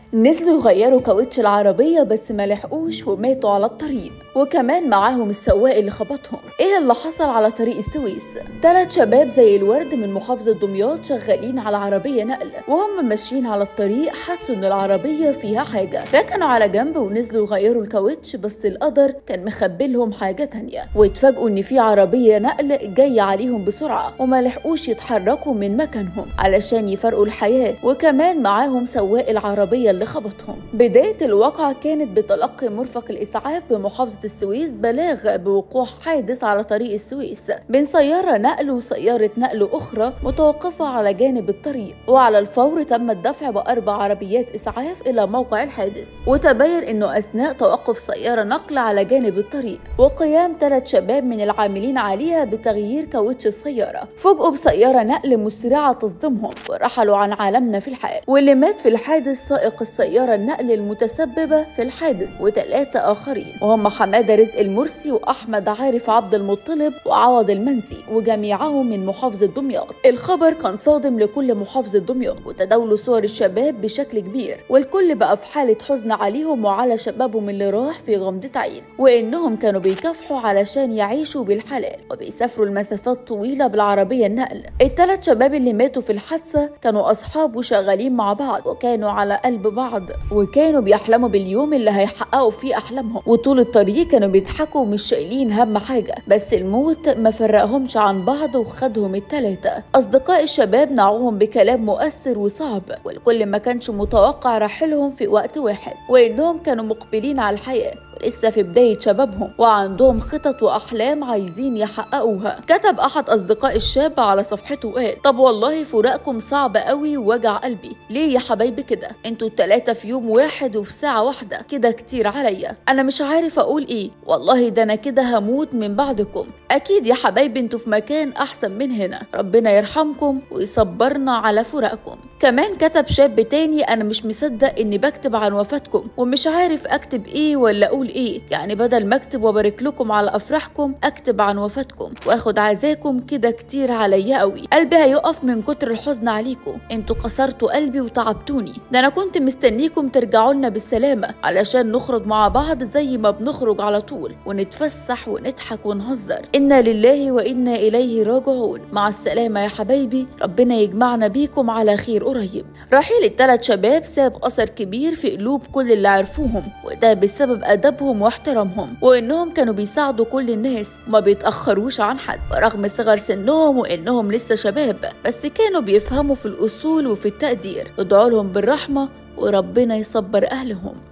نزلوا يغيروا كاوتش العربية بس ما لحقوش وماتوا على الطريق وكمان معاهم السواق اللي خبطهم ايه اللي حصل على طريق السويس تلات شباب زي الورد من محافظة دمياط شغالين على عربية نقل وهم ماشيين على الطريق حسوا ان العربية فيها حاجة ركنوا على جنب ونزلوا يغيروا الكاوتش بس القدر كان مخبي لهم حاجة تانية واتفاجئوا ان في عربية نقل جاية عليهم بسرعة وما لحقوش يتحركوا من مكانهم علشان يفرقوا الحياة وكمان معاهم سواق العربية اللي خبطهم بداية الواقعة كانت بتلقي مرفق الإسعاف بمحافظة السويس بلاغ بوقوع حادث على طريق السويس بين سيارة نقل وسيارة نقل أخرى متوقفة على جانب الطريق وعلى الفور تم الدفع بأربع عربيات إسعاف إلى موقع الحادث وتبين أنه أثناء توقف سيارة نقل على جانب الطريق وقيام ثلاث شباب من العاملين عليها بتغيير كاوتش السيارة فوجئوا بسيارة نقل مسرعة تصدمهم ورحلوا عن عالمنا في الحال واللي مات في الحادث سائق السيارة النقل المتسببة في الحادث وثلاثة آخرين وهم حمادة رزق المرسي وأحمد عارف عبد المطلب وعوض المنسي وجميعهم من محافظة دمياط الخبر كان صادم لكل محافظة دمياط وتداولوا صور الشباب بشكل كبير والكل بقى في حالة حزن عليهم وعلى شبابهم اللي راح في غمضة عين وإنهم كانوا بيكافحوا علشان يعيشوا بالحلال وبيسافروا المسافات طويلة بالعربية النقل الثلاث شباب اللي ماتوا في الحادثة كانوا أصحاب وشغالين مع بعض وكانوا على قلب بعض وكانوا بيحلموا باليوم اللي هيحققوا فيه أحلامهم وطول الطريق كانوا بيضحكوا ومش شايلين هم حاجة بس الموت ما فرقهمش عن بعض وخدهم التلاتة أصدقاء الشباب نعوهم بكلام مؤثر وصعب والكل ما كانش متوقع رحيلهم في وقت واحد وإنهم كانوا مقبلين على الحياة لسه في بداية شبابهم وعندهم خطط وأحلام عايزين يحققوها كتب أحد أصدقاء الشاب على صفحته قال طب والله فراقكم صعب قوي ووجع قلبي ليه يا حبايبي كده انتوا التلاتة في يوم واحد وفي ساعة واحدة كده كتير عليا أنا مش عارف أقول إيه والله ده أنا كده هموت من بعدكم أكيد يا حبايبي انتوا في مكان أحسن من هنا ربنا يرحمكم ويصبرنا على فراقكم كمان كتب شاب تاني أنا مش مصدق إني بكتب عن وفاتكم ومش عارف أكتب إيه ولا أقول إيه يعني بدل ما أكتب وأبارك لكم على أفراحكم أكتب عن وفاتكم وآخد عزاكم كده كتير عليا قوي قلبي هيقف من كتر الحزن عليكم انتوا كسرتوا قلبي وتعبتوني ده أنا كنت مستنيكم ترجعوا لنا بالسلامة علشان نخرج مع بعض زي ما بنخرج على طول ونتفسح ونضحك ونهزر إنا لله وإنا إليه راجعون مع السلامة يا حبايبي ربنا يجمعنا بيكم على خير قريب رحيل الثلاث شباب ساب أثر كبير في قلوب كل اللي عرفوهم وده بسبب أدبهم واحترامهم وإنهم كانوا بيساعدوا كل الناس وما بيتأخروش عن حد ورغم صغر سنهم وإنهم لسه شباب بس كانوا بيفهموا في الأصول وفي التقدير ادعوا لهم بالرحمة وربنا يصبر أهلهم